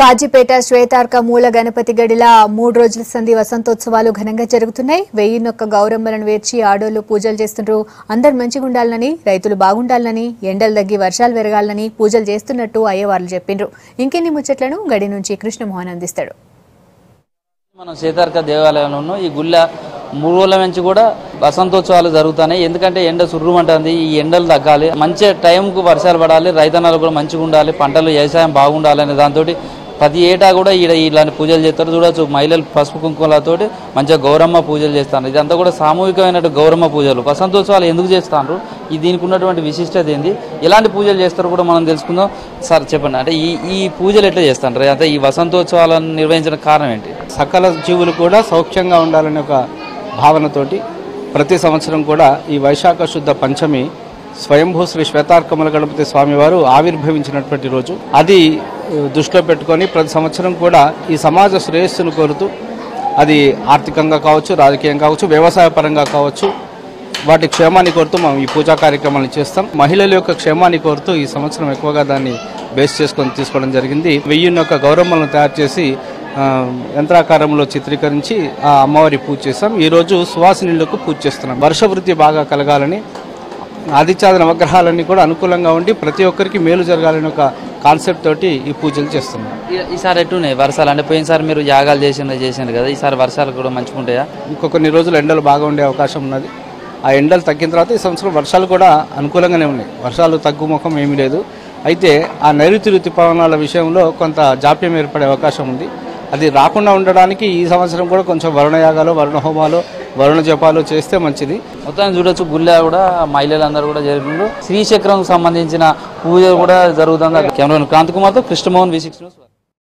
కాజీపేట శ్వేతార్క మూల గణపతి గడిల మూడు రోజుల సంధి వసంతోత్సవాలు ఘనంగా జరుగుతున్నాయి వెయ్యిన్నొక్క గౌరమ్మలను వేర్చి ఆడోళ్లు పూజలు చేస్తుండ్రు అందరు మంచిగా ఉండాలని రైతులు బాగుండాలని ఎండలు తగ్గి వర్షాలు పెరగాలని పూజలు చేస్తున్నట్టు అయ్యవార్లు చెప్పిండ్రు ఇంకెన్ని ముచ్చట్లను గడి నుంచి కృష్ణమోహన్ అందిస్తాడు మనం సీతార్క దేవాలయంలో ఈ గుళ్ళ మూడు రోజుల నుంచి కూడా వసంతోత్సవాలు జరుగుతున్నాయి ఎందుకంటే ఎండ సుర్రుమంటుంది ఈ ఎండలు తగ్గాలి మంచి టైంకు వర్షాలు పడాలి రైతన్నలు కూడా మంచిగా ఉండాలి పంటలు వ్యవసాయం బాగుండాలి అనే దాంతో ప్రతి ఏటా కూడా ఈడ ఇలాంటి పూజలు చేస్తారు చూడొచ్చు మహిళలు పసుపు కుంకుమలతోటి మంచిగా గౌరమ్మ పూజలు చేస్తారు ఇదంతా కూడా సామూహికమైన గౌరమ్మ పూజలు వసంతోత్సవాలు ఎందుకు చేస్తారు ఈ దీనికి ఉన్నటువంటి విశిష్టత ఏంది ఎలాంటి పూజలు చేస్తారో కూడా మనం తెలుసుకుందాం సార్ చెప్పండి అంటే ఈ ఈ పూజలు ఎట్లా చేస్తారు అంటే ఈ వసంతోత్సవాలను నిర్వహించిన కారణం ఏంటి సకల జీవులు కూడా సౌఖ్యంగా ఉండాలనే ఒక భావనతోటి ప్రతి సంవత్సరం కూడా ఈ వైశాఖ శుద్ధ పంచమి స్వయంభూ శ్రీ శ్వేతార్కమల గణపతి స్వామివారు ఆవిర్భవించినటువంటి రోజు అది ఆ, దృష్టిలో పెట్టుకొని ప్రతి సంవత్సరం కూడా ఈ సమాజ శ్రేయస్సును కోరుతూ అది ఆర్థికంగా కావచ్చు రాజకీయంగా కావచ్చు వ్యవసాయ పరంగా కావచ్చు వాటి క్షేమాన్ని కోరుతూ మనం ఈ పూజా కార్యక్రమాలను చేస్తాం మహిళల యొక్క క్షేమాన్ని కోరుతూ ఈ సంవత్సరం ఎక్కువగా దాన్ని బేస్ చేసుకొని తీసుకోవడం జరిగింది వెయ్యిన్ని యొక్క గౌరమ్మలను తయారు చేసి ఆ, యంత్రాకారంలో చిత్రీకరించి ఆ అమ్మవారి పూజ చేస్తాం ఈరోజు సువాసినులకు పూజ చేస్తున్నాం వర్షవృద్ధి బాగా కలగాలని ఆదిత్యాద నవగ్రహాలన్నీ కూడా అనుకూలంగా ఉండి ప్రతి ఒక్కరికి మేలు జరగాలని ఒక కాన్సెప్ట్ తోటి ఈ పూజలు చేస్తున్నాం ఈ- ఈసారి ఎట్టున్నాయి వర్షాలు అంటే పోయినసారి మీరు యాగాలు చేసిన చేసిండ్రు కదా ఈసారి వర్షాలు కూడా మంచిగా ఉంటాయా ఇంకో కొన్ని రోజులు ఎండలు బాగా ఉండే అవకాశం ఉన్నది ఆ ఎండలు తగ్గిన తర్వాత ఈ సంవత్సరం వర్షాలు కూడా అనుకూలంగానే ఉన్నాయి వర్షాలు తగ్గుముఖం ఏమీ లేదు అయితే ఆ నైరుతి ఋతుపవనాల విషయంలో కొంత జాప్యం ఏర్పడే అవకాశం ఉంది అది రాకుండా ఉండడానికి ఈ సంవత్సరం కూడా కొంచెం వరుణయాగాలు వరుణ హోమాలు వరుణ జపాలు చేస్తే మంచిది మొత్తం చూడొచ్చు గుళ్ళ కూడా మహిళలందరూ కూడా జరిగిండ్రు శ్రీచక్రం సంబంధించిన పూజ కూడా జరుగుతుంది కెమెరా క్రాంతి కుమార్తో కృష్ణమోహన్ వి సిక్స్ న్యూస్